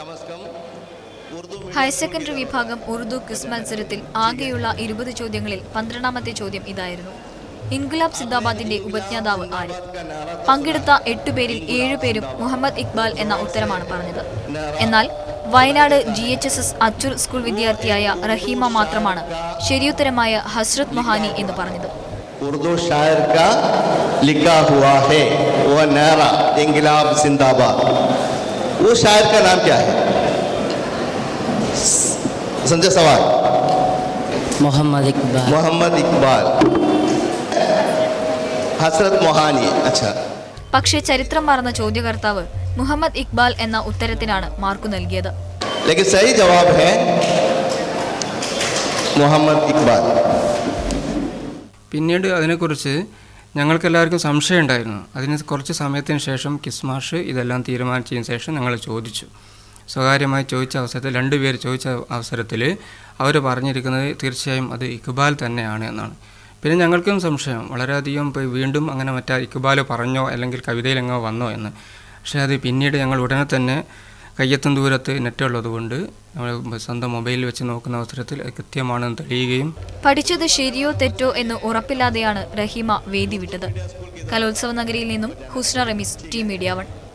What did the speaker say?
कम अज कम Urdu higher secondary വിഭാഗം ഉറുദു ക്വിസ് മത്സരത്തിൽ ആകെയുള്ള ഇരുപത് ചോദ്യങ്ങളിൽ പന്ത്രണ്ടാമത്തെ ചോദ്യം ഇതായിരുന്നു ഇൻഗുലാബ് സിന്ദാബാദിന്റെ ഉപജ്ഞാതാവ് ആര് പങ്കെടുത്ത എട്ടുപേരിൽ ഏഴുപേരും മുഹമ്മദ് ഇക്ബാൽ എന്ന ഉത്തരമാണ് പറഞ്ഞത് എന്നാൽ Wayanad G H S S Achoor school വിദ്യാർത്ഥിയായ റഹീമ മാത്രമാണ് ശരിയുത്തരമായ ഹസ്രത് മൊഹാനി എന്ന് പറഞ്ഞത് उर्दू शायर का लिखा हुआ है वह नारा इंकलाब जिंदाबाद वो शायर का नाम क्या है समझे सवाल मोहम्मद इकबाल मोहम्मद इकबाल हसरत मोहानी अच्छा പക്ഷേ ചരിത്രം മറന്ന ചോദ്യകർത്താവ് മുഹമ്മദ് ഇക്ബാൽ എന്ന ഉത്തരത്തിനാണ് മാർക്കു നൽകിയത് लेकिन सही जवाब है मोहम्मद इकबाल പിന്നീട് അതിനെക്കുറിച്ച് ഞങ്ങൾക്കെല്ലാവർക്കും സംശയം ഉണ്ടായിരുന്നു അതിന് കുറച്ച് സമയത്തിന് ശേഷം കിസ്മാഷ് ഇതെല്ലാം തീരുമാനിച്ചതിന് ശേഷം ഞങ്ങൾ ചോദിച്ചു സ്വകാര്യമായി ചോദിച്ച അവസരത്തിൽ രണ്ടുപേർ ചോദിച്ച അവസരത്തിൽ അവർ പറഞ്ഞിരിക്കുന്നത് തീർച്ചയായും അത് ഇക്ബാൽ തന്നെയാണ് എന്നാണ് പിന്നെ ഞങ്ങൾക്കും സംശയം വളരെയധികം പോയി വീണ്ടും അങ്ങനെ മറ്റാ ഇക്ബാൽ പറഞ്ഞോ അല്ലെങ്കിൽ കവിതയിലെങ്ങോ വന്നോ എന്ന് പക്ഷേ അത് പിന്നീട് ഞങ്ങൾ ഉടനെ തന്നെ കയ്യെത്തും ദൂരത്ത് നെറ്റ് ഉള്ളതുകൊണ്ട് നമ്മൾ സ്വന്തം മൊബൈലിൽ വെച്ച് നോക്കുന്ന അവസരത്തിൽ അത് കൃത്യമാണെന്ന് തെളിയുകയും പഠിച്ചത് ശരിയോ തെറ്റോ എന്ന് ഉറപ്പില്ലാതെയാണ് റഹീമ വേദി വിട്ടത് കലോത്സവ നഗരിയിൽ നിന്നും Husna Rameez T media one